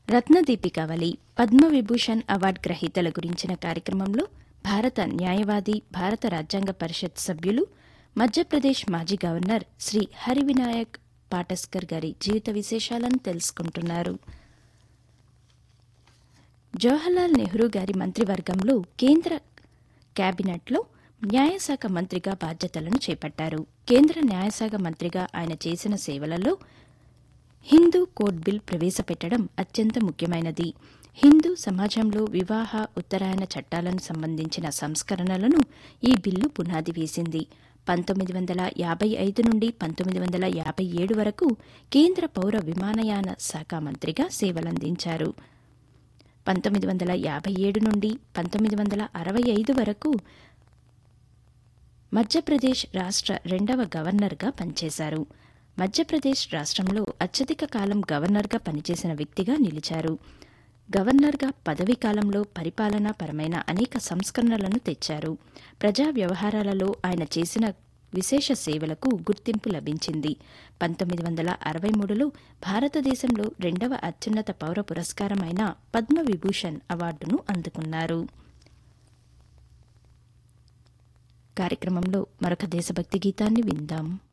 రత్నదీపికావళి Padma Vibhushan award గ్రహీతల గురించిన కార్యక్రమంలో భారత న్యాయవాది భారత రాజ్యాంగ పరిషత్ సభ్యులు మధ్యప్రదేశ్ మాజీ గవర్నర్ శ్రీ హరివినాయక్ పాటస్కర్ గారి జీవిత విశేషాలను తెలుసుకుంటున్నారు జవహర్లాల్ నెహ్రూ గారి మంత్రివర్గంలో కేంద్ర కేబినెట్లో న్యాయశాఖ మంత్రిగా బాధ్యతలను చేపట్టారు కేంద్ర న్యాయశాఖ మంత్రిగా ఆయన చేసిన సేవలలో హిందూ కోడ్ బిల్ ప్రవేశపెట్టడం అత్యంత ముఖ్యమైనది హిందూ సమాజంలో వివాహ ఉత్తరాయణ చట్టాలను సంబంధించిన సంస్కరణలను ఈ బిల్లు పునాది వేసింది పంతొమ్మిది వందల యాభై ఐదు నుండి పంతొమ్మిది వందల యాభై ఏడు వరకు కేంద్ర పౌర విమానయాన శాఖ మంత్రిగా సేవలందించారు పంతొమ్మిది వందల యాభై ఏడు నుండి పంతొమ్మిది వందల అరవై ఐదు వరకు మధ్యప్రదేశ్ రాష్ట్ర రెండవ గవర్నర్గా పనిచేశారు మధ్యప్రదేశ్ రాష్ట్రంలో అత్యధిక కాలం గవర్నర్గా పనిచేసిన వ్యక్తిగా నిలిచారు గవర్నర్గా పదవీ కాలంలో పరిపాలనా పరమైన అనేక సంస్కరణలను తెచ్చారు ప్రజా వ్యవహారాలలో ఆయన చేసిన విశేష సేవలకు గుర్తింపు లభించింది పంతొమ్మిది వందల అరవై మూడులో భారతదేశంలో రెండవ అత్యున్నత పౌర పురస్కారమైన పద్మవిభూషణ్ అవార్డును అందుకున్నారు కార్యక్రమంలో మరొక దేశభక్తి గీతాన్ని విందాం